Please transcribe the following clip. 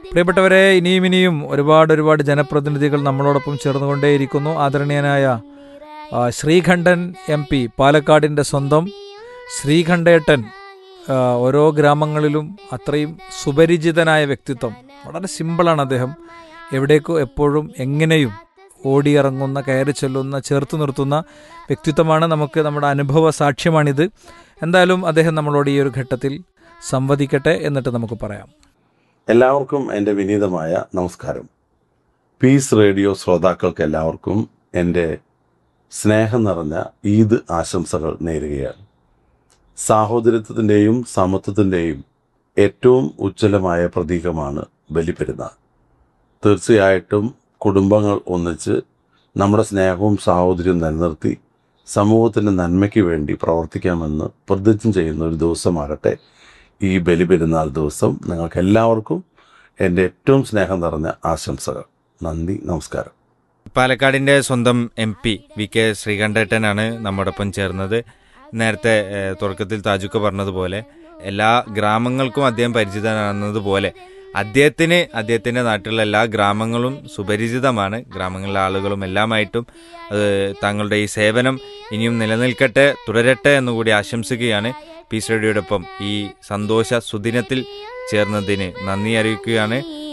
പ്രിയപ്പെട്ടവരെ ഇനിയും ഇനിയും ഒരുപാട് ഒരുപാട് ജനപ്രതിനിധികൾ നമ്മളോടൊപ്പം ചേർന്നുകൊണ്ടേയിരിക്കുന്നു ആദരണീയനായ ആ, ശ്രീകണ്ഠൻ എം പി പാലക്കാടിൻ്റെ സ്വന്തം ശ്രീകണ്ഠേട്ടൻ ആ, ഓരോ ഗ്രാമങ്ങളിലും അത്രയും സുപരിചിതനായ വ്യക്തിത്വം വളരെ സിമ്പിളാണ് അദ്ദേഹം എവിടേക്കോ എപ്പോഴും എങ്ങനെയും ഓടിയിറങ്ങുന്ന കയറി ചെല്ലുന്ന ചേർത്ത് നിർത്തുന്ന വ്യക്തിത്വമാണ് നമുക്ക് നമ്മുടെ അനുഭവ സാക്ഷ്യമാണിത് എന്തായാലും അദ്ദേഹം നമ്മളോട് ഈ ഒരു ഘട്ടത്തിൽ സംവദിക്കട്ടെ എന്നിട്ട് നമുക്ക് പറയാം എല്ലാവർക്കും എൻ്റെ വിനീതമായ നമസ്കാരം പീസ് റേഡിയോ ശ്രോതാക്കൾക്ക് എല്ലാവർക്കും എൻ്റെ സ്നേഹം നിറഞ്ഞ ഈദ് ആശംസകൾ നേരുകയാണ് സാഹോദര്യത്തിൻ്റെയും സമത്വത്തിൻ്റെയും ഏറ്റവും ഉജ്ജ്വലമായ പ്രതീകമാണ് ബലിപ്പെരുന്നാൾ തീർച്ചയായിട്ടും കുടുംബങ്ങൾ ഒന്നിച്ച് നമ്മുടെ സ്നേഹവും സാഹോദര്യവും നിലനിർത്തി സമൂഹത്തിൻ്റെ നന്മയ്ക്ക് വേണ്ടി പ്രവർത്തിക്കാമെന്ന് പ്രതിജ്ഞ ചെയ്യുന്ന ഒരു ദിവസമാകട്ടെ ഈ ബലിപെരുന്നാൾ ദിവസം നിങ്ങൾക്ക് എല്ലാവർക്കും എൻ്റെ ഏറ്റവും സ്നേഹം നിറഞ്ഞ ആശംസകൾ നന്ദി നമസ്കാരം പാലക്കാടിൻ്റെ സ്വന്തം എം പി വി കെ ശ്രീകണ്ഠേട്ടനാണ് നമ്മോടൊപ്പം ചേർന്നത് നേരത്തെ ഏഹ്, തുടക്കത്തിൽ താജുക്ക പറഞ്ഞതുപോലെ എല്ലാ ഗ്രാമങ്ങൾക്കും അദ്ദേഹം പരിചിതനാണെന്നതുപോലെ അദ്ദേഹത്തിന് അദ്ദേഹത്തിൻ്റെ നാട്ടിലുള്ള എല്ലാ ഗ്രാമങ്ങളും സുപരിചിതമാണ് ഗ്രാമങ്ങളിലെ ആളുകളും എല്ലാമായിട്ടും അത് താങ്കളുടെ ഈ സേവനം ഇനിയും നിലനിൽക്കട്ടെ തുടരട്ടെ എന്നുകൂടി ആശംസിക്കുകയാണ് പീസ് റേഡിയോടൊപ്പം ഈ സന്തോഷ സുദിനത്തിൽ ചേർന്നതിന് നന്ദി അറിയിക്കുകയാണ്